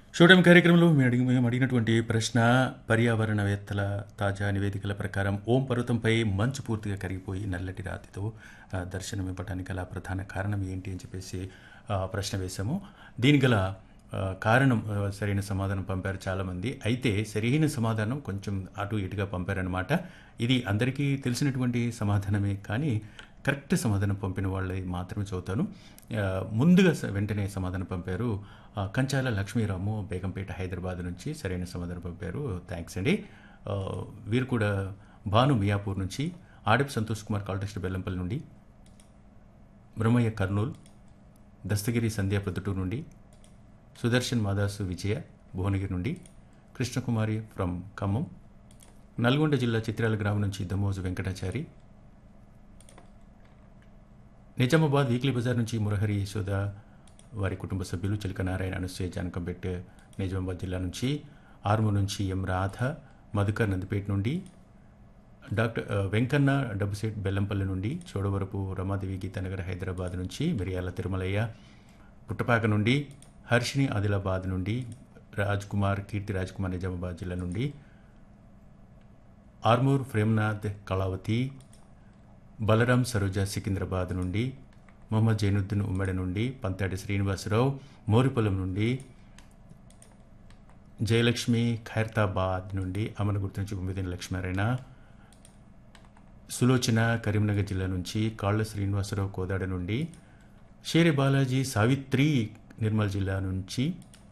showtime కార్యక్రమంలో మేము అడిగి మేము అడిగినటువంటి ప్రశ్న పర్యావరణవేత్తల తాజా నివేదికల ప్రకారం ఓం పర్వతంపై మంచు పూర్తిగా కరిగిపోయి నల్లటి రాతితో ఆ, దర్శనం ఇవ్వడానికి గల ప్రధాన కారణం ఏంటి అని చెప్పేసి ఆ, ప్రశ్న వేశాము దీనికి గల ఆ, కారణం ఆ, సరైన సమాధానం పంపారు చాలామంది అయితే సరైన సమాధానం కొంచెం అటు ఇటుగా పంపారనమాట ఇది అందరికీ తెలిసినటువంటి సమాధానమే కానీ కరెక్ట్ సమాధానం పంపిన వాళ్ళది మాత్రమే చదువుతాను ఆ, ముందుగా స- వెంటనే సమాధానం పంపారు ఆ, కంచాల లక్ష్మీరాము బేగంపేట హైదరాబాద్ నుంచి సరైన సమాధానం పంపారు థ్యాంక్స్ అండి ఆ, వీరు కూడా భాను మియాపూర్ నుంచి ఆడపు సంతోష్ కుమార్ కాల్టెస్ట్ బెల్లంపల్లి నుండి బ్రహ్మయ్య కర్నూల్ దస్తగిరి సంధ్య ప్రొద్దుటూరు నుండి సుదర్శన్ మాదాసు విజయ భువనగిరి నుండి కృష్ణకుమారి ఫ్రమ్ ఖమ్మం నల్గొండ జిల్లా చిత్రాల గ్రామం నుంచి దమోజు వెంకటాచారి నిజామాబాద్ వీక్లీ బజార్ నుంచి మురహరి యశోద వారి కుటుంబ సభ్యులు చిలక నారాయణ అనసూయ జానకంపేట్ నిజామాబాద్ జిల్లా నుంచి ఆర్మూర్ నుంచి ఎం రాధ మధుకర్ నందిపేట నుండి డాక్టర్ ఆ, వెంకన్న డబ్బుసేట్ బెల్లంపల్లి నుండి చోడవరపు రమాదేవి గీతానగర్ హైదరాబాద్ నుంచి మిరియాల తిరుమలయ్య పుట్టపాక నుండి హర్షిని ఆదిలాబాద్ నుండి రాజ్ కుమార్ కీర్తి రాజ్ కుమార్ నిజామాబాద్ జిల్లా నుండి ఆర్మూర్ ప్రేమ్నాథ్ కళావతి బలరాం సరోజా సికింద్రాబాద్ నుండి మొహమ్మద్ జైనుద్దీన్ ఉమ్మడి నుండి పంతాడి శ్రీనివాసరావు మోరిపొలం నుండి జయలక్ష్మి ఖైరతాబాద్ నుండి అమన గుర్తు నుంచి ఉమ్మిదిన లక్ష్మారాయణ సులోచన కరీంనగర్ జిల్లా నుంచి కాళ్ళ శ్రీనివాసరావు కోదాడ నుండి షేరి బాలాజీ సావిత్రి నిర్మల్ జిల్లా నుంచి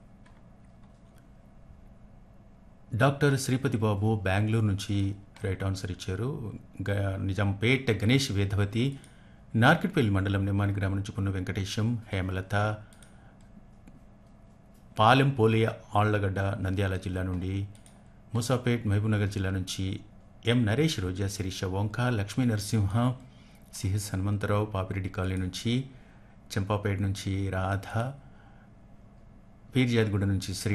డాక్టర్ శ్రీపతి బాబు బెంగళూరు నుంచి రైట్ ఆన్సర్ ఇచ్చారు గ- నిజాంపేట్ గణేష్ వేదవతి నార్కెట్పల్లి మండలం నిమ్మాని గ్రామం నుంచి పున్న వెంకటేశం హేమలత పాలెం పోలియ ఆళ్లగడ్డ నంద్యాల జిల్లా నుండి ముసాపేట్ మహబూబ్నగర్ జిల్లా నుంచి ఎం నరేష్ రోజా శిరీష వంక లక్ష్మీ నరసింహ సిహెచ్ హనుమంతరావు పాపిరెడ్డి కాలనీ నుంచి చంపాపేట నుంచి రాధ పీర్జాద్గూడ నుంచి శ్రీ